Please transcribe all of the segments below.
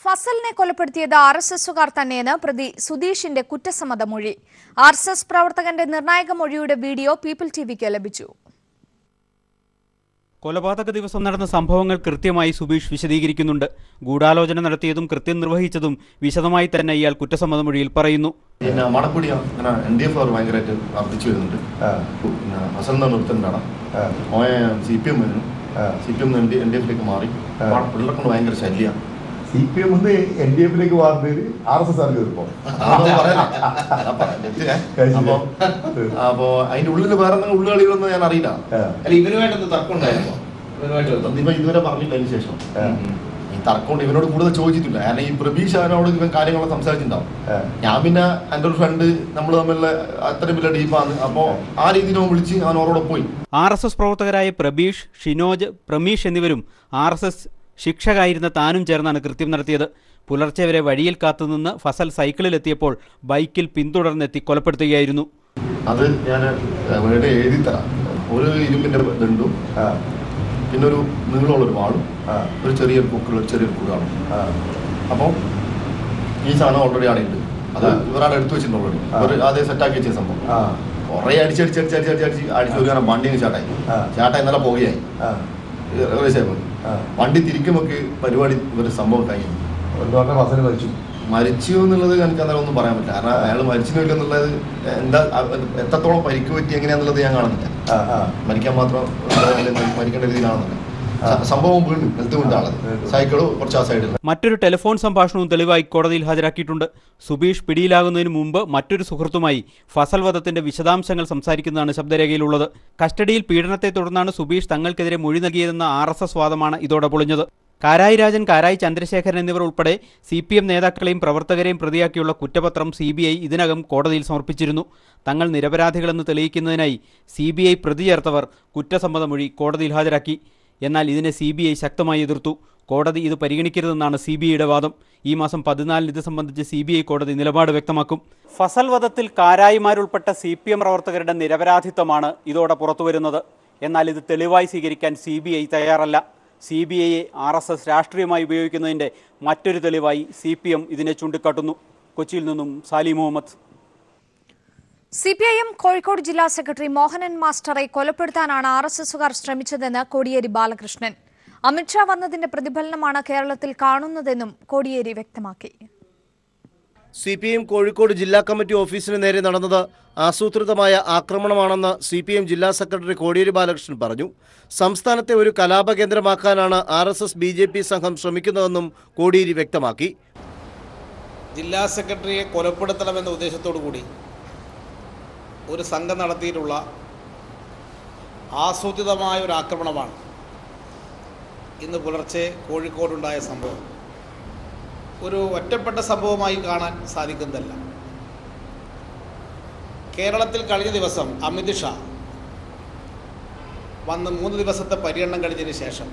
ഫസലിനെ കൊലപ്പെടുത്തിയത് R S എസുകാർ തന്നെയെന്ന് പ്രതി സുധീഷിന്റെ കുറ്റസമ്മത മൊഴി ആർ എസ് എസ് പ്രവർത്തകന്റെ നിർണായക മൊഴിയുടെ വീഡിയോ പീപ്പിൾ ടിവിക്ക് ലഭിച്ചു കൊലപാതക ദിവസം നടന്ന സംഭവങ്ങൾ കൃത്യമായി സുബീഷ് വിശദീകരിക്കുന്നുണ്ട് ഗൂഢാലോചന നടത്തിയതും കൃത്യം നിർവഹിച്ചതും വിശദമായി തന്നെ ഇയാൾ കുറ്റസമ്മതമൊഴിയിൽ പറയുന്നു പിന്നെ മടക്കുടി അങ്ങനെ എൻ ഡി എഫ് അവർ ഭയങ്കരമായിട്ട് വർദ്ധിച്ചു വരുന്നുണ്ട് പിന്നെ ഹസൻ എന്ന് പറഞ്ഞ ഒരുത്തൻ്റെ ഓയ സി പി എം വരുന്നു C P M N D N D എഫിലേക്ക് മാറി പിള്ളേരെ കൊണ്ട് ഭയങ്കര ശല്യമാണ് C P M N D എഫിലേക്ക് മാറുന്നതിൽ ആർ എസ് എസ് ആർ കയറിപ്പോ അപ്പൊ അപ്പൊ അതിന്റെ ഉള്ളിൽ വേറെ എന്തെങ്കിലും ഉള്ളുകളികളൊന്നും ഞാൻ അറിയില്ല അല്ല ഇവരുമായിട്ടൊന്ന് തർക്കം ഉണ്ടായിരുന്നോ ഇവരുമായിട്ട് ഇവ ഇതുവരെ പറഞ്ഞില്ല അതിന് ശേഷം ഈ തർക്കം കൊണ്ട് ഇവനോട് കൂടുതൽ ചോദിച്ചിട്ടില്ല കാരണം ഈ പ്രബീഷ് അവനോട് ഇവൻ കാര്യങ്ങളൊക്കെ സംസാരിച്ചിട്ടുണ്ടാവും ഞാൻ പിന്നെ എൻ്റെ ഒരു ഫ്രണ്ട് നമ്മൾ തമ്മിലുള്ള അത്രയും വലിയ ഡീപ്പാണ് അപ്പോൾ ആ രീതിയിൽ അവൻ വിളിച്ച് അവൻ അവരോട് പോയി ആർ എസ് എസ് പ്രവർത്തകരായ പ്രബീഷ് ഷിനോജ് പ്രമീഷ് എന്നിവരും ആർ എസ് എസ് ശിക്ഷകായിരുന്ന താനും ചേർന്നാണ് കൃത്യം നടത്തിയത് പുലർച്ചെ വരെ വഴിയിൽ കാത്തുനിന്ന് ഫസൽ സൈക്കിളിലെത്തിയപ്പോൾ ബൈക്കിൽ പിന്തുടർന്നെത്തി കൊലപ്പെടുത്തുകയായിരുന്നു അത് ഞാൻ ഇവിടെ എഴുതി തരാം ഒരു ഇരുമ്പിന്റെ ദണ്ടും പിന്നെ ഒരു നീളമുള്ള ഒരു വാളും ഒരു ചെറിയൊരു കുക്കുള്ള ചെറിയൊരു കുഴാണ് അപ്പം ഈ സാധനം ഓൾറെഡി അവിടെ ഉണ്ട് അത് ഇവരാണ് എടുത്തു വെച്ചിട്ടുണ്ട് ഓൾറെഡി ഇവർ ആദ്യം സെറ്റാക്കി വെച്ച സംഭവം കുറേ അടിച്ചടിച്ച് അടിച്ച് അടിച്ച് അടിച്ച് അടിച്ച് അടിച്ച് ഒരു കാരണം വണ്ടി അങ്ങ് ചാട്ടായി ചാട്ടായി ഇന്നലെ പോകുകയായി ഏകദേശം വണ്ടി തിരിക്കുമൊക്കെ പരിപാടി ഒരു സംഭവം കഴിഞ്ഞു ഫസൽ മരിച്ചു മരിച്ചു എന്നുള്ളത് എനിക്ക് അന്നേരം ഒന്നും പറയാൻ പറ്റില്ല കാരണം അയാൾ മരിച്ചില്ല എന്നുള്ളത് എന്താ അ- എത്രത്തോളം പരിക്ക് പറ്റി എങ്ങനെയാന്നുള്ളത് ഞാൻ കാണുന്നില്ല മരിക്കാൻ മാത്രം അല്ലെങ്കിൽ മരി- മരിക്കേണ്ട രീതിയിലാണെന്നില്ല സ- സംഭവം വീണ്ടും നിലത്ത് വീണ്ടാളത് സൈക്കിള് കുറച്ച് ആ സൈഡിൽ മറ്റൊരു ടെലിഫോൺ സംഭാഷണവും തെളിവായി കോടതിയിൽ ഹാജരാക്കിയിട്ടുണ്ട് സുബീഷ് പിടിയിലാകുന്നതിന് മുമ്പ് മറ്റൊരു സുഹൃത്തുമായി ഫസൽ വധത്തിന്റെ വിശദാംശങ്ങൾ സംസാരിക്കുന്നതാണ് ശബ്ദരേഖയിലുള്ളത് കസ്റ്റഡിയിൽ പീഡനത്തെ തുടർന്നാണ് സുബീഷ് തങ്ങൾക്കെതിരെ മൊഴി നൽകിയതെന്ന ആർ എസ് എസ് വാദമാണ് ഇതോടെ പൊളിഞ്ഞത് കാരായി രാജൻ കാരായി ചന്ദ്രശേഖരൻ എന്നിവർ ഉൾപ്പെടെ സി പി എം നേതാക്കളെയും പ്രവർത്തകരെയും പ്രതിയാക്കിയുള്ള കുറ്റപത്രം സി ബി ഐ ഇതിനകം കോടതിയിൽ സമർപ്പിച്ചിരുന്നു തങ്ങൾ നിരപരാധികളെന്ന് തെളിയിക്കുന്നതിനായി സി ബി ഐ പ്രതി ചേർത്തവർ കുറ്റസമ്മതമൊഴി കോടതിയിൽ ഹാജരാക്കി എന്നാൽ ഇതിനെ സി ബി ഐ ശക്തമായി എതിർത്തു കോടതി ഇത് പരിഗണിക്കരുതെന്നാണ് സി ബി ഐയുടെ വാദം ഈ മാസം പതിനാലിന് ഇത് സംബന്ധിച്ച് സി ബി ഐ കോടതി നിലപാട് വ്യക്തമാക്കും ഫസൽ വധത്തിൽ കാരായിമാരുൾപ്പെട്ട സി പി എം പ്രവർത്തകരുടെ നിരപരാധിത്വമാണ് ഇതോടെ പുറത്തുവരുന്നത് എന്നാൽ ഇത് തെളിവായി സ്വീകരിക്കാൻ സി ബി ഐ തയ്യാറല്ല സി ബി ഐയെ ആർ എസ് എസ് രാഷ്ട്രീയമായി ഉപയോഗിക്കുന്നതിൻ്റെ മറ്റൊരു തെളിവായി സി പി എം ഇതിനെ ചൂണ്ടിക്കാട്ടുന്നു കൊച്ചിയിൽ നിന്നും Sali Muhammad C P I M Kozhikode ജില്ലാ സെക്രട്ടറി മോഹനൻ മാസ്റ്ററെ കൊലപ്പെടുത്താനാണ് ആർ എസ് എസുകാർ ശ്രമിച്ചതെന്ന് കോടിയേരി ബാലകൃഷ്ണൻ അമിത്ഷാ വന്നതിന്റെ പ്രതിഫലനമാണ് കേരളത്തിൽ കാണുന്നതെന്നും കോടിയേരി വ്യക്തമാക്കി സി പി എം കോഴിക്കോട് ജില്ലാ കമ്മിറ്റി ഓഫീസിന് നേരെ നടന്നത് ആസൂത്രിതമായ ആക്രമണമാണെന്ന് സി പി എം ജില്ലാ സെക്രട്ടറി കോടിയേരി ബാലകൃഷ്ണൻ പറഞ്ഞു സംസ്ഥാനത്തെ ഒരു കലാപകേന്ദ്രമാക്കാനാണ് R S S B J P സംഘം ശ്രമിക്കുന്നതെന്നും കോടിയേരി വ്യക്തമാക്കി ജില്ലാ സെക്രട്ടറിയെ കൊലപ്പെടുത്തണമെന്ന ഉദ്ദേശത്തോടു കൂടി ഒരു സംഘം നടത്തിയിട്ടുള്ള ആസൂത്രിതമായ ഒരു ആക്രമണമാണ് ഇന്ന് പുലർച്ചെ കോഴിക്കോടുണ്ടായ സംഭവം ഒരു ഒറ്റപ്പെട്ട സംഭവമായി കാണാൻ സാധിക്കുന്നതല്ല കേരളത്തിൽ കഴിഞ്ഞ ദിവസം അമിത് ഷാ വന്ന് മൂന്ന് ദിവസത്തെ പര്യടനം കഴിഞ്ഞതിന് ശേഷം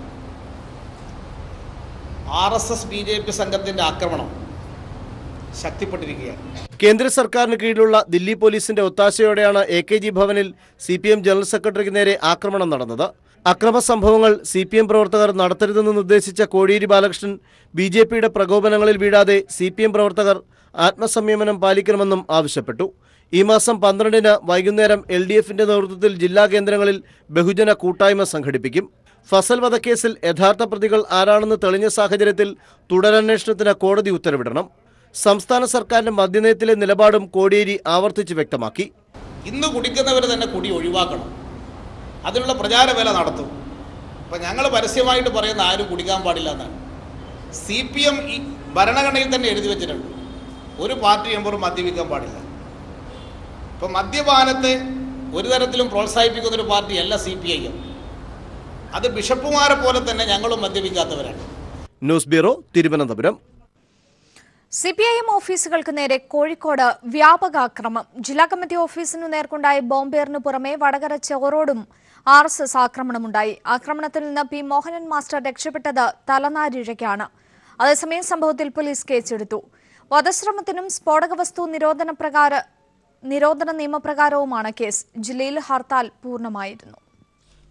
R S S B J P സംഘത്തിൻ്റെ ആക്രമണം ശക്തിപ്പെട്ടിരിക്കുകയാണ് കേന്ദ്ര സർക്കാരിന് കീഴിലുള്ള ദില്ലി പോലീസിന്റെ ഒത്താശയോടെയാണ് എ കെ ജി ഭവനിൽ സി പി എം ജനറൽ സെക്രട്ടറിക്ക് നേരെ ആക്രമണം നടന്നത് അക്രമ സംഭവങ്ങൾ സി പി എം പ്രവർത്തകർ നടത്തരുതെന്ന് നിർദ്ദേശിച്ച കോടിയേരി ബാലകൃഷ്ണൻ ബി ജെ പിയുടെ പ്രകോപനങ്ങളിൽ വീഴാതെ സി പി എം പ്രവർത്തകർ ആത്മസംയമനം പാലിക്കണമെന്നും ആവശ്യപ്പെട്ടു ഈ മാസം പന്ത്രണ്ടിന് വൈകുന്നേരം എൽ ഡി എഫിന്റെ നേതൃത്വത്തിൽ ജില്ലാ കേന്ദ്രങ്ങളിൽ ബഹുജന കൂട്ടായ്മ സംഘടിപ്പിക്കും ഫസൽ വധക്കേസിൽ യഥാർത്ഥ പ്രതികൾ ആരാണെന്ന് തെളിഞ്ഞ സാഹചര്യത്തിൽ തുടരന്വേഷണത്തിന് കോടതി ഉത്തരവിടണം സംസ്ഥാന സർക്കാരിന്റെ മദ്യനയത്തിലെ നിലപാടും കോടിയേരി ആവർത്തിച്ച് വ്യക്തമാക്കി ഇന്ന് കുടിക്കുന്നവർ തന്നെ കുടി ഒഴിവാക്കണം അതിനുള്ള പ്രചാരവേല നടത്തും അപ്പം ഞങ്ങൾ പരസ്യമായിട്ട് പറയുന്ന ആരും കുടിക്കാൻ പാടില്ല എന്നാണ് സി പി എം ഈ ഭരണഘടനയിൽ തന്നെ എഴുതി വെച്ചിട്ടുണ്ട് ഒരു പാർട്ടി മെമ്പറും മദ്യപിക്കാൻ പാടില്ല ഇപ്പം മദ്യപാനത്തെ ഒരു തരത്തിലും പ്രോത്സാഹിപ്പിക്കുന്ന ഒരു പാർട്ടിയല്ല സി പി ഐ എം അത് ബിഷപ്പുമാരെ പോലെ തന്നെ ഞങ്ങളും മദ്യപിക്കാത്തവരാണ് news bureau Thiruvananthapuram C P I M ഓഫീസുകൾക്ക് നേരെ കോഴിക്കോട് വ്യാപകാക്രമം ജില്ലാ കമ്മിറ്റി ഓഫീസിനു നേർക്കുണ്ടായ ബോംബേറിനു പുറമെ വടകര ചോറോടും ആർ എസ് എസ് ആക്രമണമുണ്ടായി ആക്രമണത്തിൽ നിന്ന് പി മോഹനൻ മാസ്റ്റർ രക്ഷപ്പെട്ടത് തലനാരിഴയ്ക്കാണ് അതേസമയം സംഭവത്തിൽ പോലീസ് കേസെടുത്തു വധശ്രമത്തിനും സ്ഫോടക വസ്തു നിരോധന പ്രകാര നിരോധന നിയമപ്രകാരവുമാണ് കേസ് ജില്ലയിൽ ഹർത്താൽ പൂർണ്ണമായിരുന്നു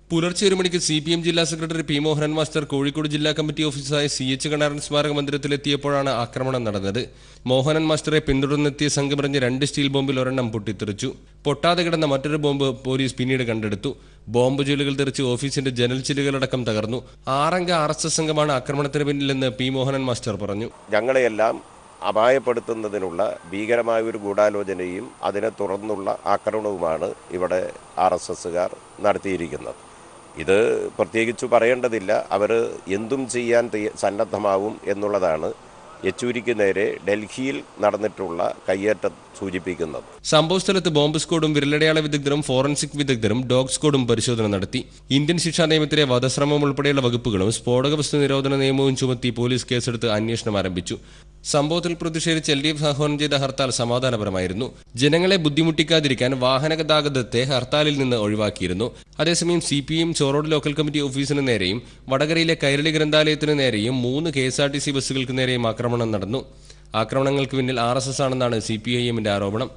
പുലർച്ചെ ഒരു മണിക്ക് സി പി എം ജില്ലാ secretary P Mohanan master Kozhikode ജില്ലാ കമ്മിറ്റി ഓഫീസായ സി എച്ച് കണാരൻ സ്മാരക മന്ദിരത്തിലെത്തിയപ്പോഴാണ് ആക്രമണം നടന്നത് മോഹനൻ മാസ്റ്ററെ പിന്തുടർന്നെത്തിയ സംഘമെറിഞ്ഞ് രണ്ട് സ്റ്റീൽ ബോംബിൽ ഒരെണ്ണം പൊട്ടിത്തെറിച്ചു പൊട്ടാതെ കിടന്ന മറ്റൊരു ബോംബ് പോലീസ് പിന്നീട് കണ്ടെടുത്തു ബോംബ് ജോലികൾ തെറിച്ച് ഓഫീസിന്റെ ജനൽ ചില്ലുകളടക്കം തകർന്നു ആറംഗ ആർ എസ് എസ് സംഘമാണ് ആക്രമണത്തിന് പിന്നിലെന്ന് പി മോഹനൻ മാസ്റ്റർ പറഞ്ഞു ഞങ്ങളെയെല്ലാം അപായപ്പെടുത്തുന്നതിനുള്ള ഭീകരമായ ഒരു ഗൂഢാലോചനയും അതിനെ തുടർന്നുള്ള ആക്രമണവുമാണ് ഇവിടെ ആർ എസ് എസുകാർ നടത്തിയിരിക്കുന്നത് ഇത് പ്രത്യേകിച്ച് പറയേണ്ടതില്ല അവർ എന്തും ചെയ്യാൻ തയ്യ- സന്നദ്ധമാവും എന്നുള്ളതാണ് യെച്ചൂരിക്ക് നേരെ ഡൽഹിയിൽ നടന്നിട്ടുള്ള കയ്യേറ്റം സൂചിപ്പിക്കുന്നത് സംഭവസ്ഥലത്ത് ബോംബ് സ്ക്വാഡും വിരലടയാള വിദഗ്ധരും ഫോറൻസിക് വിദഗ്ധരും ഡോഗ് സ്ക്വാഡും പരിശോധന നടത്തി ഇന്ത്യൻ ശിക്ഷാ നിയമത്തിലെ വധശ്രമം ഉൾപ്പെടെയുള്ള വകുപ്പുകളും സ്ഫോടക വസ്തു നിരോധന നിയമവും ചുമത്തി പോലീസ് കേസെടുത്ത് അന്വേഷണം ആരംഭിച്ചു സംഭവത്തിൽ പ്രതിഷേധിച്ച് എൽ ഡി എഫ് ആഹ്വാനം ചെയ്ത ഹർത്താൽ സമാധാനപരമായിരുന്നു ജനങ്ങളെ ബുദ്ധിമുട്ടിക്കാതിരിക്കാൻ വാഹന ഗതാഗതത്തെ ഹർത്താലിൽ നിന്ന് ഒഴിവാക്കിയിരുന്നു അതേസമയം C P M Chorode local committee ഓഫീസിന് നേരെയും വടകരയിലെ കൈരളി ഗ്രന്ഥാലയത്തിന് നേരെയും മൂന്ന് K S R T C ബസ്സുകൾക്ക് നേരെയും ആക്രമണം നടന്നു ആക്രമണങ്ങൾക്ക് പിന്നിൽ ആർ എസ് എസ് ആണെന്നാണ് സി പി ഐ എമ്മിന്റെ ആരോപണം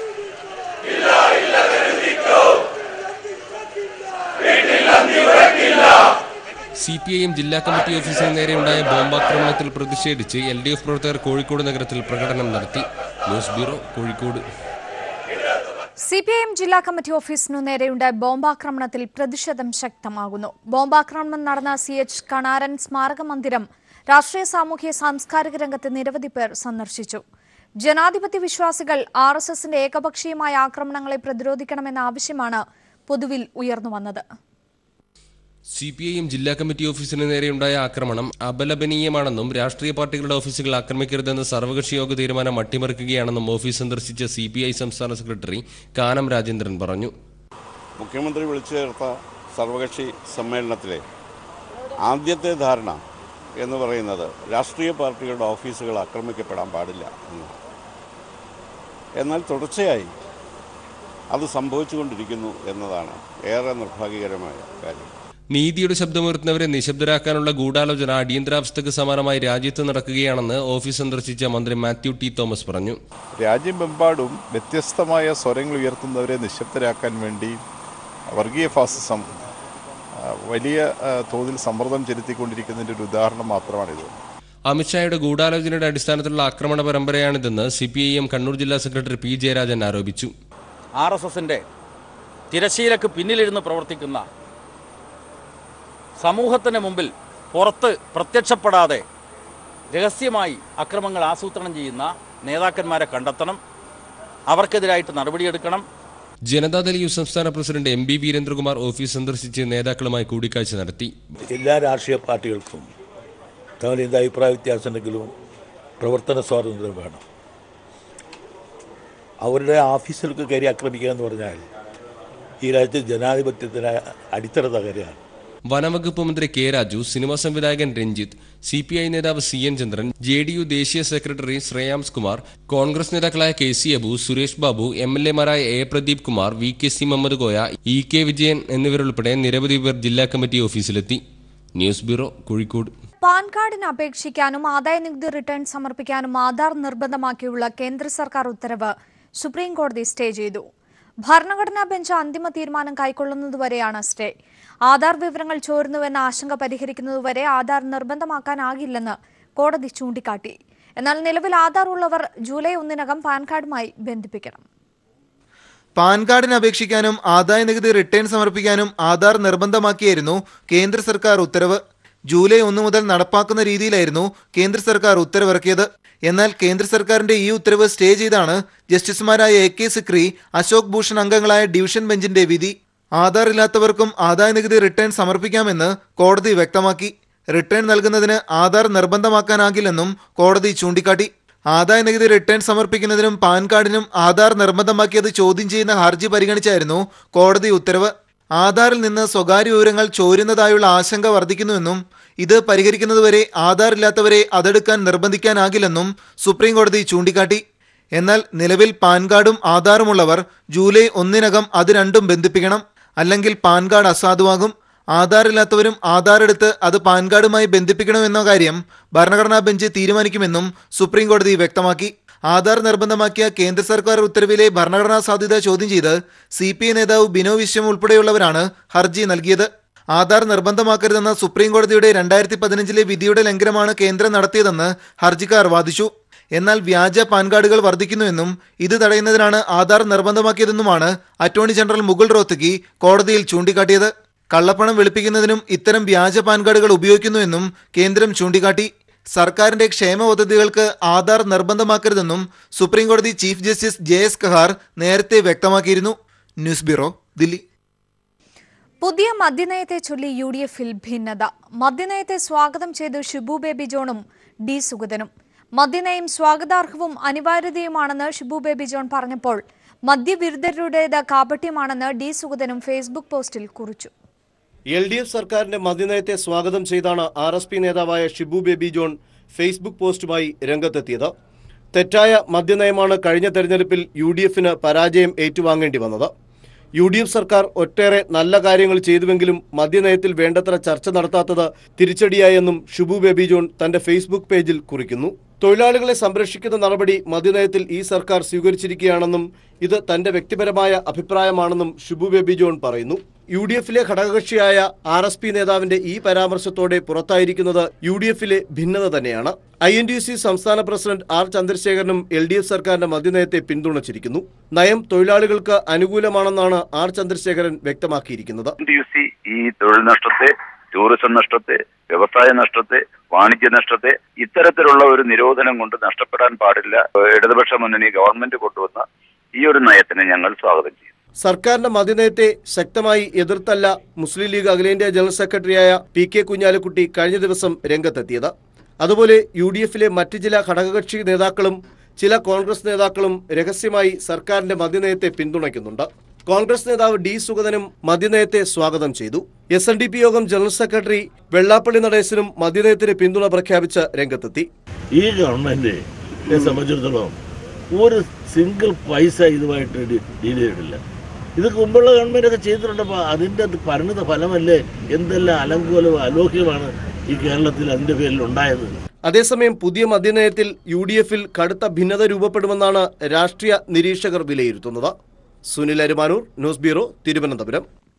സി പി ഐ എം ജില്ലാ കമ്മിറ്റി ഓഫീസിന് നേരെയുണ്ടായ ബോംബാക്രമണത്തിൽ പ്രതിഷേധിച്ച് എൽ ഡി എഫ് പ്രവർത്തകർ കോഴിക്കോട് നഗരത്തിൽ പ്രകടനം നടത്തി news bureau Kozhikode C P I M ജില്ലാ കമ്മിറ്റി ഓഫീസിനു നേരെയുണ്ടായ ബോംബാക്രമണത്തിൽ പ്രതിഷേധം ശക്തമാകുന്നു ബോംബാക്രമണം നടന്ന സി എച്ച് കണാരൻ സ്മാരക മന്ദിരം രാഷ്ട്രീയ സാമൂഹ്യ സാംസ്കാരിക രംഗത്ത് നിരവധി പേർ സന്ദർശിച്ചു ജനാധിപത്യ വിശ്വാസികൾ ആർ എസ് എസിന്റെ ഏകപക്ഷീയമായ ആക്രമണങ്ങളെ പ്രതിരോധിക്കണമെന്ന ആവശ്യമാണ് പൊതുവിൽ ഉയർന്നുവന്നത് സി പി ഐ എം ജില്ലാ കമ്മിറ്റി ഓഫീസിന് നേരെയുണ്ടായ ആക്രമണം അപലപനീയമാണെന്നും രാഷ്ട്രീയ പാർട്ടികളുടെ ഓഫീസുകൾ ആക്രമിക്കരുതെന്ന സർവകക്ഷി യോഗ തീരുമാനം അട്ടിമറിക്കുകയാണെന്നും ഓഫീസ് സന്ദർശിച്ച സി പി ഐ സംസ്ഥാന സെക്രട്ടറി കാനം രാജേന്ദ്രൻ പറഞ്ഞു മുഖ്യമന്ത്രി വിളിച്ചു ചേർത്ത സർവകക്ഷി സമ്മേളനത്തിലെ ആദ്യത്തെ ധാരണ എന്ന് പറയുന്നത് രാഷ്ട്രീയ പാർട്ടികളുടെ ഓഫീസുകൾ ആക്രമിക്കപ്പെടാൻ പാടില്ല എന്ന് എന്നാൽ തുടർച്ചയായി അത് സംഭവിച്ചുകൊണ്ടിരിക്കുന്നു എന്നതാണ് ഏറെ നിർഭാഗ്യകരമായ കാര്യം നീതിയുടെ ശബ്ദമുയർത്തുന്നവരെ നിശബ്ദരാക്കാനുള്ള ഗൂഢാലോചന അടിയന്തരാവസ്ഥയ്ക്ക് സമാനമായി രാജ്യത്ത് നടക്കുകയാണെന്ന് ഓഫീസ് സന്ദർശിച്ച മന്ത്രി മാത്യു ടി തോമസ് പറഞ്ഞു രാജ്യമെമ്പാടും വ്യത്യസ്തമായ സ്വരങ്ങൾ ഉയർത്തുന്നവരെ നിശബ്ദരാക്കാൻ വേണ്ടി വർഗീയ ഫാസിസം ആ, വലിയ ആ, തോതിൽ സമ്മർദ്ദം ചെലുത്തിക്കൊണ്ടിരിക്കുന്നതിൻ്റെ ഒരു ഉദാഹരണം മാത്രമാണിത് അമിത്ഷായുടെ ഗൂഢാലോചനയുടെ അടിസ്ഥാനത്തിലുള്ള ആക്രമണ പരമ്പരയാണിതെന്ന് C P I M Kannur ജില്ലാ സെക്രട്ടറി പി ജയരാജൻ ആരോപിച്ചു ആർ എസ് എസിൻ്റെ തിരശീലക്ക് പിന്നിലിരുന്ന് പ്രവർത്തിക്കുന്ന സമൂഹത്തിന് മുമ്പിൽ പുറത്ത് പ്രത്യക്ഷപ്പെടാതെ രഹസ്യമായി അക്രമങ്ങൾ ആസൂത്രണം ചെയ്യുന്ന നേതാക്കന്മാരെ കണ്ടെത്തണം അവർക്കെതിരായിട്ട് നടപടിയെടുക്കണം ജനതാദൾ യു സംസ്ഥാന president M B Veerendrakumar office സന്ദർശിച്ച് നേതാക്കളുമായി കൂടിക്കാഴ്ച നടത്തി എല്ലാ രാഷ്ട്രീയ പാർട്ടികൾക്കും തമ്മിൽ എന്ത് അഭിപ്രായ വ്യത്യാസം ഉണ്ടെങ്കിലും പ്രവർത്തന സ്വാതന്ത്ര്യം വേണം അവരുടെ ഓഫീസിലേക്ക് കയറി ആക്രമിക്കുക എന്ന് പറഞ്ഞാൽ ഈ രാജ്യത്തെ ജനാധിപത്യത്തിന് അടിത്തറ തകരുകയാണ് വനംവകുപ്പ് മന്ത്രി കെ രാജു സിനിമാ സംവിധായകൻ രഞ്ജിത്ത് സി പി ഐ നേതാവ് C N Chandran J D U ദേശീയ സെക്രട്ടറി ശ്രേയാംസ് കുമാർ കോൺഗ്രസ് നേതാക്കളായ K C Abu Suresh Babu M L എമാരായ A Pradeep Kumar V K C Muhammad Koya E K Vijayan എന്നിവരുൾപ്പെടെ നിരവധി പേർ ജില്ലാ കമ്മിറ്റി ഓഫീസിലെത്തി ന്യൂസ് ബ്യൂറോ കോഴിക്കോട് പാൻ കാർഡിന് അപേക്ഷിക്കാനും ആദായ നികുതി റിട്ടേൺ സമർപ്പിക്കാനും ആധാർ നിർബന്ധമാക്കിയുള്ള കേന്ദ്ര സർക്കാർ ഉത്തരവ് സുപ്രീം കോടതി സ്റ്റേ ചെയ്തു ഭരണഘടനാ ബെഞ്ച് അന്തിമ തീരുമാനം കൈക്കൊള്ളുന്നതുവരെയാണ് സ്റ്റേ ആധാർ വിവരങ്ങൾ ചോരുന്നുവെന്ന ആശങ്ക പരിഹരിക്കുന്നതുവരെ ആധാർ നിർബന്ധമാക്കാനാകില്ലെന്ന് കോടതി ചൂണ്ടിക്കാട്ടി എന്നാൽ നിലവിൽ ആധാർ ഉള്ളവർ ജൂലൈ ഒന്നിനകം പാൻ കാർഡുമായി ബന്ധിപ്പിക്കണം പാൻ കാർഡിന് അപേക്ഷിക്കാനും ആദായ നികുതി റിട്ടേൺ സമർപ്പിക്കാനും ആധാർ നിർബന്ധമാക്കിയായിരുന്നു കേന്ദ്ര സർക്കാർ ഉത്തരവ് ജൂലൈ ഒന്ന് മുതൽ നടപ്പാക്കുന്ന രീതിയിലായിരുന്നു കേന്ദ്ര സർക്കാർ ഉത്തരവിറക്കിയത് എന്നാൽ കേന്ദ്ര സർക്കാരിന്റെ ഈ ഉത്തരവ് സ്റ്റേ ചെയ്താണ് ജസ്റ്റിസുമാരായ എ കെ സിക്രി അശോക് ഭൂഷൺ അംഗങ്ങളായ ഡിവിഷൻ ബെഞ്ചിന്റെ വിധി ആധാർ ഇല്ലാത്തവർക്കും ആദായ നികുതി റിട്ടേൺ സമർപ്പിക്കാമെന്ന് കോടതി വ്യക്തമാക്കി റിട്ടേൺ നൽകുന്നതിന് ആധാർ നിർബന്ധമാക്കാനാകില്ലെന്നും കോടതി ചൂണ്ടിക്കാട്ടി ആദായ നികുതി റിട്ടേൺ സമർപ്പിക്കുന്നതിനും പാൻ കാർഡിനും ആധാർ നിർബന്ധമാക്കിയത് ചോദ്യം ചെയ്യുന്ന ഹർജി പരിഗണിച്ചായിരുന്നു കോടതി ഉത്തരവ് ആധാറിൽ നിന്ന് സ്വകാര്യ വിവരങ്ങൾ ചോരുന്നതായുള്ള ആശങ്ക വർദ്ധിക്കുന്നുവെന്നും ഇത് പരിഹരിക്കുന്നതുവരെ ആധാർ ഇല്ലാത്തവരെ അതെടുക്കാൻ നിർബന്ധിക്കാനാകില്ലെന്നും സുപ്രീം കോടതി ചൂണ്ടിക്കാട്ടി എന്നാൽ നിലവിൽ പാൻ കാർഡും ആധാറുമുള്ളവർ ജൂലൈ ഒന്നിനകം അത് രണ്ടും ബന്ധിപ്പിക്കണം അല്ലെങ്കിൽ പാൻ കാർഡ് അസാധുവാകും ആധാർ ഇല്ലാത്തവരും ആധാർ എടുത്ത് അത് പാൻ കാർഡുമായി ബന്ധിപ്പിക്കണമെന്ന കാര്യം ഭരണഘടനാ ബെഞ്ച് തീരുമാനിക്കുമെന്നും സുപ്രീം കോടതി വ്യക്തമാക്കി ആധാർ നിർബന്ധമാക്കിയ കേന്ദ്ര സർക്കാർ ഉത്തരവിലെ ഭരണഘടനാ സാധ്യത ചോദ്യം ചെയ്ത് സി പി ഐ നേതാവ് ബിനോ വിശ്വം ഉൾപ്പെടെയുള്ളവരാണ് ഹർജി നൽകിയത് ആധാർ നിർബന്ധമാക്കരുതെന്ന സുപ്രീം കോടതിയുടെ രണ്ടായിരത്തി പതിനഞ്ചിലെ വിധിയുടെ ലംഘനമാണ് കേന്ദ്രം നടത്തിയതെന്ന് ഹർജിക്കാർ വാദിച്ചു എന്നാൽ വ്യാജ പാൻ കാർഡുകൾ വർദ്ധിക്കുന്നുവെന്നും ഇത് തടയുന്നതിനാണ് ആധാർ നിർബന്ധമാക്കിയതെന്നുമാണ് അറ്റോർണി ജനറൽ മുകുൾ റോത്തഗി കോടതിയിൽ ചൂണ്ടിക്കാട്ടിയത് കള്ളപ്പണം വെളുപ്പിക്കുന്നതിനും ഇത്തരം വ്യാജ പാൻ കാർഡുകൾ ഉപയോഗിക്കുന്നുവെന്നും കേന്ദ്രം ചൂണ്ടിക്കാട്ടി സർക്കാരിന്റെ ക്ഷേമ പദ്ധതികൾക്ക് ആധാർ നിർബന്ധമാക്കരുതെന്നും സുപ്രീം കോടതി chief justice J S Khehar നേരത്തെ വ്യക്തമാക്കിയിരുന്നു ന്യൂസ് ബ്യൂറോ ദില്ലി പുതിയ മദ്യനയത്തെ ചൊല്ലി യു ഡി എഫിൽ ഭിന്നത മദ്യനയത്തെ സ്വാഗതം ചെയ്ത് ഷിബു ബേബി ജോണും ഡി സുഗതനും മദ്യനയം സ്വാഗതാർഹവും അനിവാര്യതയുമാണെന്ന് ഷിബു ബേബി ജോൺ പറഞ്ഞപ്പോൾ മദ്യവിരുദ്ധരുടേത് കാപട്യമാണെന്ന് ഡി സുഗതനും ഫേസ്ബുക്ക് പോസ്റ്റിൽ കുറിച്ചു എൽ ഡി എഫ് സർക്കാരിന്റെ മദ്യനയത്തെ സ്വാഗതം ചെയ്താണ് ആർ എസ് പി നേതാവായ ഷിബു ബേബി ജോൺ ഫേസ്ബുക്ക് പോസ്റ്റുമായി രംഗത്തെത്തിയത് തെറ്റായ മദ്യനയമാണ് കഴിഞ്ഞ തെരഞ്ഞെടുപ്പിൽ യു ഡി എഫിന് പരാജയം ഏറ്റുവാങ്ങേണ്ടി വന്നത് യു ഡി എഫ് സർക്കാർ ഒട്ടേറെ നല്ല കാര്യങ്ങൾ ചെയ്തുവെങ്കിലും മദ്യനയത്തിൽ വേണ്ടത്ര ചർച്ച നടത്താത്തത് തിരിച്ചടിയായെന്നും ഷിബു ബേബി ജോൺ തന്റെ ഫേസ്ബുക്ക് പേജിൽ കുറിക്കുന്നു തൊഴിലാളികളെ സംരക്ഷിക്കുന്ന നടപടി മദ്യനയത്തിൽ ഈ സർക്കാർ സ്വീകരിച്ചിരിക്കുകയാണെന്നും ഇത് തന്റെ വ്യക്തിപരമായ അഭിപ്രായമാണെന്നും ഷിബു ബേബി ജോൺ പറയുന്നു യു ഡി എഫിലെ ഘടകകക്ഷിയായ ആർ എസ് പി നേതാവിന്റെ ഈ പരാമർശത്തോടെ പുറത്തായിരിക്കുന്നത് യു ഡി എഫിലെ ഭിന്നത തന്നെയാണ് ഐ എൻ ഡി സി സംസ്ഥാന പ്രസിഡന്റ് ആർ ചന്ദ്രശേഖരനും എൽ ഡി എഫ് സർക്കാരിന്റെ മദ്യനയത്തെ പിന്തുണച്ചിരിക്കുന്നു നയം തൊഴിലാളികൾക്ക് അനുകൂലമാണെന്നാണ് ആർ ചന്ദ്രശേഖരൻ വ്യക്തമാക്കിയിരിക്കുന്നത് ഡി സി ഈ തൊഴിൽ നഷ്ടത്തെ ടൂറിസം നഷ്ടത്തെ വ്യവസായ നഷ്ടത്തെ വാണിജ്യ നഷ്ടത്തെ ഇത്തരത്തിലുള്ള ഒരു നിരോധനം കൊണ്ട് നഷ്ടപ്പെടാൻ പാടില്ല ഇടതുപക്ഷ മുന്നണി ഗവൺമെന്റ് കൊണ്ടുവന്ന ഈ ഒരു നയത്തിനെ ഞങ്ങൾ സ്വാഗതം ചെയ്യും സർക്കാരിന്റെ മദ്യനയത്തെ ശക്തമായി എതിർത്തല്ല മുസ്ലിം ലീഗ് അഖിലേന്ത്യാ ജനറൽ സെക്രട്ടറിയായ പി കെ കുഞ്ഞാലിക്കുട്ടി കഴിഞ്ഞ ദിവസം രംഗത്തെത്തിയത് അതുപോലെ യു ഡി എഫിലെ മറ്റ് ചില ഘടകകക്ഷി നേതാക്കളും ചില കോൺഗ്രസ് നേതാക്കളും രഹസ്യമായി സർക്കാരിന്റെ മദ്യനയത്തെ പിന്തുണയ്ക്കുന്നുണ്ട് കോൺഗ്രസ് നേതാവ് ഡി സുഗതനും മദ്യനയത്തെ സ്വാഗതം ചെയ്തു S N D P Yogam general secretary Vellappally നടേശനും മദ്യനയത്തിന് പിന്തുണ പ്രഖ്യാപിച്ച് രംഗത്തെത്തി ഈ ഗവൺമെന്റിനെ സംബന്ധിച്ചിടത്തോളം ഒരു സിംഗിൾ പൈസ ഇതുമായിട്ട് ഡീ- ഡീൽ ചെയ്തിട്ടില്ല ഇത് മുമ്പുള്ള ഗവൺമെന്റ് ഒക്കെ ചെയ്തിട്ടുണ്ടപ്പോൾ അതിൻ്റെ പരിണിത ഫലമല്ലേ എന്തെല്ലാം അലങ്കോലവും അലോക്യമാണ് ഈ കേരളത്തിൽ അതിന്റെ പേരിൽ ഉണ്ടായത് അതേസമയം പുതിയ മദ്യനയത്തിൽ യു ഡി എഫിൽ കടുത്ത ഭിന്നത രൂപപ്പെടുമെന്നാണ് രാഷ്ട്രീയ നിരീക്ഷകർ വിലയിരുത്തുന്നത് Sunil Arumanoor news bureau Thiruvananthapuram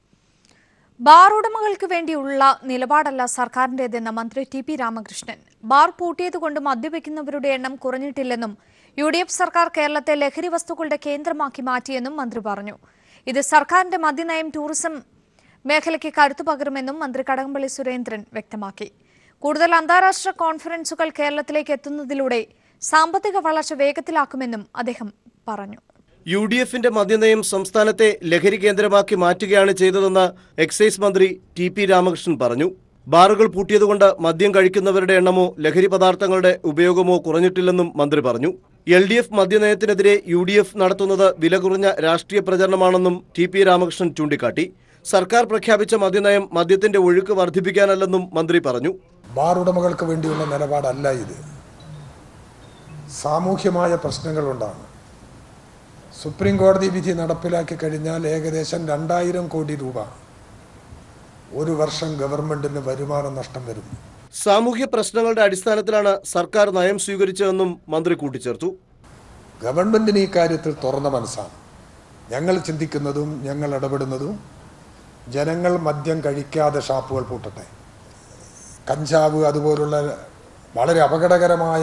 bar ഉടമകൾക്ക് വേണ്ടിയുള്ള നിലപാടല്ല സർക്കാരിന്റേതെന്ന് മന്ത്രി ടി പി രാമകൃഷ്ണൻ ബാർ പൂട്ടിയതുകൊണ്ട് മദ്യപിക്കുന്നവരുടെ എണ്ണം കുറഞ്ഞിട്ടില്ലെന്നും യു ഡി എഫ് സർക്കാർ കേരളത്തെ ലഹരി വസ്തുക്കളുടെ കേന്ദ്രമാക്കി മാറ്റിയെന്നും മന്ത്രി പറഞ്ഞു ഇത് സർക്കാരിന്റെ മദ്യനയം ടൂറിസം മേഖലയ്ക്ക് കരുത്തു പകരുമെന്നും മന്ത്രി കടകംപള്ളി സുരേന്ദ്രൻ വ്യക്തമാക്കി കൂടുതൽ അന്താരാഷ്ട്ര കോൺഫറൻസുകൾ കേരളത്തിലേക്ക് എത്തുന്നതിലൂടെ സാമ്പത്തിക വളർച്ച വേഗത്തിലാക്കുമെന്നും അദ്ദേഹം പറഞ്ഞു യു ഡി എഫിന്റെ മദ്യനയം സംസ്ഥാനത്തെ ലഹരി കേന്ദ്രമാക്കി മാറ്റുകയാണ് ചെയ്തതെന്ന് എക്സൈസ് മന്ത്രി ടി പി രാമകൃഷ്ണൻ പറഞ്ഞു ബാറുകൾ പൂട്ടിയതുകൊണ്ട് മദ്യം കഴിക്കുന്നവരുടെ എണ്ണമോ ലഹരി പദാർത്ഥങ്ങളുടെ ഉപയോഗമോ കുറഞ്ഞിട്ടില്ലെന്നും മന്ത്രി പറഞ്ഞു എൽ ഡി എഫ് മദ്യനയത്തിനെതിരെ യു ഡി എഫ് നടത്തുന്നത് വില കുറഞ്ഞ രാഷ്ട്രീയ പ്രചരണമാണെന്നും ടി പി രാമകൃഷ്ണൻ ചൂണ്ടിക്കാട്ടി സർക്കാർ പ്രഖ്യാപിച്ച മദ്യനയം മദ്യത്തിന്റെ ഒഴുക്ക് വർദ്ധിപ്പിക്കാനല്ലെന്നും മന്ത്രി പറഞ്ഞു ബാർ ഉടമകൾക്ക് വേണ്ടിയുള്ള നിലപാടല്ല ഇത് സാമൂഹ്യമായ പ്രശ്നങ്ങളുണ്ടാണ് സുപ്രീം കോടതി വിധി നടപ്പിലാക്കി കഴിഞ്ഞാൽ ഏകദേശം രണ്ടായിരം കോടി രൂപ ഒരു വർഷം ഗവൺമെന്റിന് വരുമാന നഷ്ടം വരും സാമൂഹ്യ പ്രശ്നങ്ങളുടെ അടിസ്ഥാനത്തിലാണ് സർക്കാർ നയം സ്വീകരിച്ചതെന്നും മന്ത്രി കൂട്ടിച്ചേർത്തു ഗവൺമെന്റിന് ഈ കാര്യത്തിൽ തുറന്ന മനസ്സാണ് ഞങ്ങൾ ചിന്തിക്കുന്നതും ഞങ്ങൾ ഇടപെടുന്നതും ജനങ്ങൾ മദ്യം കഴിക്കാതെ ഷാപ്പുകൾ പൂട്ടട്ടെ കഞ്ചാവ് അതുപോലുള്ള വളരെ അപകടകരമായ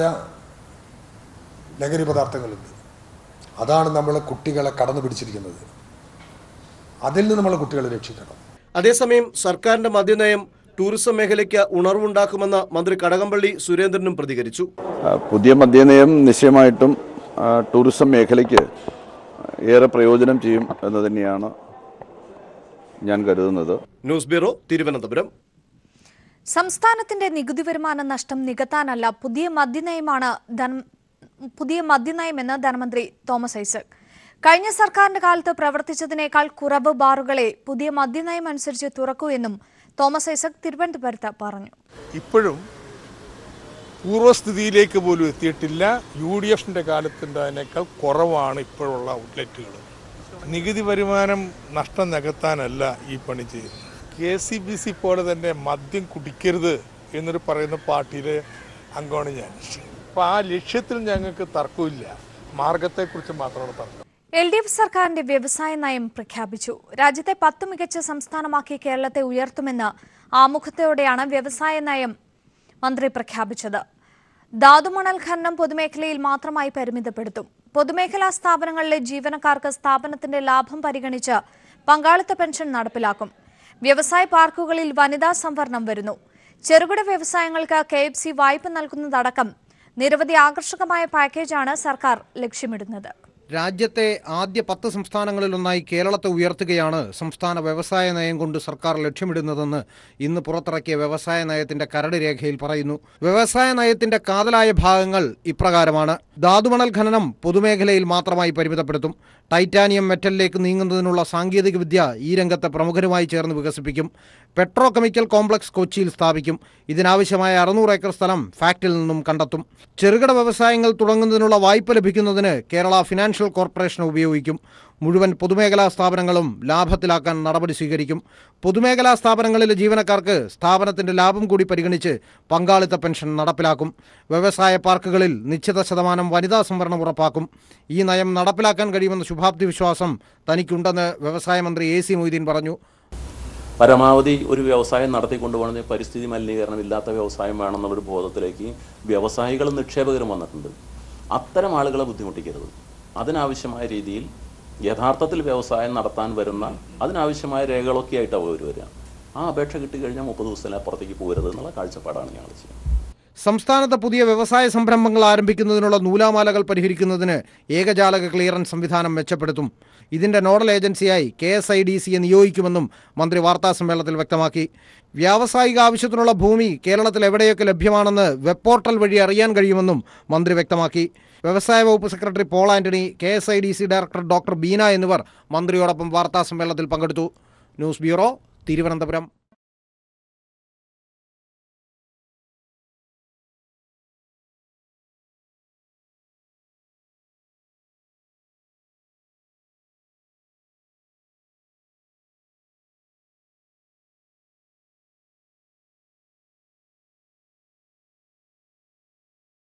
ലഹരി പദാർത്ഥങ്ങളുണ്ട് അതാണ് നമ്മൾ കുട്ടികളെ കടന്നു പിടിച്ചിരിക്കുന്നത് അതിൽ നിന്ന് നമ്മൾ കുട്ടികളെ രക്ഷിക്കണം അതേസമയം സർക്കാരിന്റെ മദ്യനയം ടൂറിസം മേഖലയ്ക്ക് ഉണർവുണ്ടാക്കുമെന്ന് മന്ത്രി കടകംപള്ളി സുരേന്ദ്രനും പ്രതികരിച്ചു ആ, പുതിയ മദ്യനയം നിശ്ചയമായിട്ടും ആ, ടൂറിസം മേഖലയ്ക്ക് ഏറെ പ്രയോജനം ചെയ്യും എന്ന് തന്നെയാണ് ഞാൻ കരുതുന്നത് ന്യൂസ് ബ്യൂറോ തിരുവനന്തപുരം സംസ്ഥാനത്തിന്റെ നികുതി വരുമാന നഷ്ടം നികത്താനല്ല പുതിയ മദ്യനയമാണ് ധനം- പുതിയ മദ്യനയമെന്ന് ധനമന്ത്രി തോമസ് ഐസക് കഴിഞ്ഞ സർക്കാരിന്റെ കാലത്ത് പ്രവർത്തിച്ചതിനേക്കാൾ കുറവ് ബാറുകളെ പുതിയ മദ്യനയം അനുസരിച്ച് തുറക്കൂ എന്നും തോമസ് ഐസക് തിരുവനന്തപുരത്ത് പറഞ്ഞു ഇപ്പോഴും പൂർവ്വസ്ഥിതിയിലേക്ക് പോലും എത്തിയിട്ടില്ല യു ഡി എഫിൻ്റെ കാലത്തുണ്ടായതിനേക്കാൾ കുറവാണ് ഇപ്പോഴുള്ള ഔട്ട്ലെറ്റുകൾ നികുതി വരുമാനം നഷ്ടം നികത്താനല്ല ഈ പണി ചെയ്യുന്നത് കെ സി ബി സി പോലെ തന്നെ മദ്യം കുടിക്കരുത് എന്നൊരു പറയുന്ന പാർട്ടിയിലെ അംഗമാണ് ഞാൻ അപ്പോൾ ആ ലക്ഷ്യത്തിൽ ഞങ്ങൾക്ക് തർക്കമില്ല മാർഗത്തെക്കുറിച്ച് മാത്രമാണ് തർക്കം എൽ ഡി എഫ് സർക്കാരിന്റെ വ്യവസായ നയം പ്രഖ്യാപിച്ചു രാജ്യത്തെ പത്ത് മികച്ച സംസ്ഥാനമാക്കി കേരളത്തെ ഉയർത്തുമെന്ന് ആമുഖത്തോടെയാണ് വ്യവസായ നയം മന്ത്രി പ്രഖ്യാപിച്ചത് ധാതുമണൽ ഖനനം പൊതുമേഖലയിൽ മാത്രമായി പരിമിതപ്പെടുത്തും പൊതുമേഖലാ സ്ഥാപനങ്ങളിലെ ജീവനക്കാർക്ക് സ്ഥാപനത്തിന്റെ ലാഭം പരിഗണിച്ച് പങ്കാളിത്ത പെൻഷൻ നടപ്പിലാക്കും വ്യവസായ പാർക്കുകളിൽ വനിതാ സംവരണം വരുന്നു ചെറുകിട വ്യവസായങ്ങൾക്ക് കെ എഫ് സി വായ്പ നൽകുന്നതടക്കം നിരവധി ആകർഷകമായ പാക്കേജാണ് സർക്കാർ ലക്ഷ്യമിടുന്നത് രാജ്യത്തെ ആദ്യ പത്ത് സംസ്ഥാനങ്ങളിലൊന്നായി കേരളത്തെ ഉയർത്തുകയാണ് സംസ്ഥാന വ്യവസായ നയം കൊണ്ട് സർക്കാർ ലക്ഷ്യമിടുന്നതെന്ന് ഇന്ന് പുറത്തിറക്കിയ വ്യവസായ നയത്തിന്റെ കരട് രേഖയിൽ പറയുന്നു വ്യവസായ നയത്തിന്റെ കാതലായ ഭാഗങ്ങൾ ഇപ്രകാരമാണ് ധാതുമണൽ ഖനനം പൊതുമേഖലയിൽ മാത്രമായി പരിമിതപ്പെടുത്തും ടൈറ്റാനിയം മെറ്റലിലേക്ക് നീങ്ങുന്നതിനുള്ള സാങ്കേതിക വിദ്യ ഈ രംഗത്തെ പ്രമുഖരുമായി ചേർന്ന് വികസിപ്പിക്കും പെട്രോ കെമിക്കൽ കോംപ്ലക്സ് കൊച്ചിയിൽ സ്ഥാപിക്കും ഇതിനാവശ്യമായ അറുന്നൂറ് ഏക്കർ സ്ഥലം ഫാക്ടിൽ നിന്നും കണ്ടെത്തും ചെറുകിട വ്യവസായങ്ങൾ തുടങ്ങുന്നതിനുള്ള വായ്പ ലഭിക്കുന്നതിന് കേരള ഫിനാൻഷ്യൽ കോർപ്പറേഷൻ ഉപയോഗിക്കും മുഴുവൻ പൊതുമേഖലാ സ്ഥാപനങ്ങളും ലാഭത്തിലാക്കാൻ നടപടി സ്വീകരിക്കും പൊതുമേഖലാ സ്ഥാപനങ്ങളിലെ ജീവനക്കാർക്ക് സ്ഥാപനത്തിന്റെ ലാഭം കൂടി പരിഗണിച്ച് പങ്കാളിത്ത പെൻഷൻ നടപ്പിലാക്കും വ്യവസായ പാർക്കുകളിൽ നിശ്ചിത ശതമാനം വനിതാ സംവരണം ഉറപ്പാക്കും ഈ നയം നടപ്പിലാക്കാൻ കഴിയുമെന്ന ശുഭാപ്തി വിശ്വാസം തനിക്കുണ്ടെന്ന് വ്യവസായ മന്ത്രി എ സി മൊയ്തീൻ പറഞ്ഞു പരമാവധി ഒരു വ്യവസായം നടത്തിക്കൊണ്ടുപോകണമെങ്കിൽ പരിസ്ഥിതി മലിനീകരണം ഇല്ലാത്ത വ്യവസായം വേണമെന്നുള്ളൊരു ബോധത്തിലേക്ക് വ്യവസായികളും നിക്ഷേപകരും വന്നിട്ടുണ്ട് അത്തരം ആളുകളെ ബുദ്ധിമുട്ടിക്കരുത് അതിനാവശ്യമായ രീതിയിൽ യഥാർത്ഥത്തിൽ വ്യവസായം നടത്താൻ വരുന്ന അതിനാവശ്യമായ രേഖകളൊക്കെ ആയിട്ടാണ് അവർ വരിക ആ അപേക്ഷ കിട്ടിക്കഴിഞ്ഞാൽ മുപ്പത് ദിവസത്തിൽ അപ്പുറത്തേക്ക് പോകരുത് എന്നുള്ള കാഴ്ചപ്പാടാണ് ഞങ്ങൾ ചെയ്യുന്നത് സംസ്ഥാനത്ത് പുതിയ വ്യവസായ സംരംഭങ്ങൾ ആരംഭിക്കുന്നതിനുള്ള നൂലാമാലകൾ പരിഹരിക്കുന്നതിന് ഏകജാലക ക്ലിയറൻസ് സംവിധാനം മെച്ചപ്പെടുത്തും ഇതിന്റെ നോഡൽ ഏജൻസിയായി കെ എസ് ഐ ഡി സിയെ നിയോഗിക്കുമെന്നും മന്ത്രി വാർത്താസമ്മേളനത്തിൽ വ്യക്തമാക്കി വ്യാവസായിക ആവശ്യത്തിനുള്ള ഭൂമി കേരളത്തിൽ എവിടെയൊക്കെ ലഭ്യമാണെന്ന് വെബ് പോർട്ടൽ വഴി അറിയാൻ കഴിയുമെന്നും മന്ത്രി വ്യക്തമാക്കി വ്യവസായ വകുപ്പ് secretary Paul Antony K S I D C director doctor Beena എന്നിവർ മന്ത്രിയോടൊപ്പം വാർത്താസമ്മേളനത്തിൽ പങ്കെടുത്തു ന്യൂസ് ബ്യൂറോ തിരുവനന്തപുരം